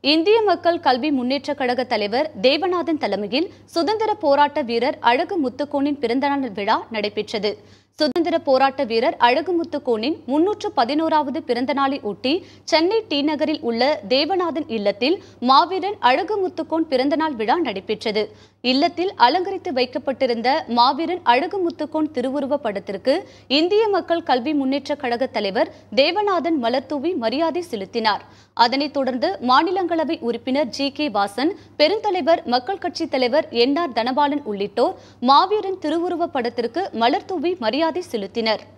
இந்திய மக்கள் கல்வி முன்னேற்றக் கழக தலைவர் தேவநாதன் தலைமையில் சுதந்திர போராட்ட வீரர் அழகு முத்துக்கோனின் பிறந்தநாள் விழா நடைபெற்றது சுதந்திர போராட்ட வீரர் அழகு முத்துக்கோனின் முன்னூற்று பதினோராவது பிறந்த நாளை ஒட்டி சென்னை டி நகரில் உள்ள தேவநாதன் இல்லத்தில் மாவீரன் அழகு முத்துக்கோன் பிறந்தநாள் விழா நடைபெற்றது இல்லத்தில் அலங்கரித்து வைக்கப்பட்டிருந்த மாவீரன் அழகு முத்துக்கோன் திருவுருவ படத்திற்கு இந்திய மக்கள் கல்வி முன்னேற்றக் கழக தலைவர் தேவநாதன் மலர்தூவி மரியாதை செலுத்தினார் அதனைத் தொடர்ந்து மாநிலங்களவை உறுப்பினர் ஜி கே வாசன் பெருந்தலைவர் மக்கள் கட்சித் தலைவர் என் ஆர் தனபாலன் உள்ளிட்டோர் மாவீரன் திருவுருவ படத்திற்கு மலர்தூவி மரியாதை செலுத்தினர்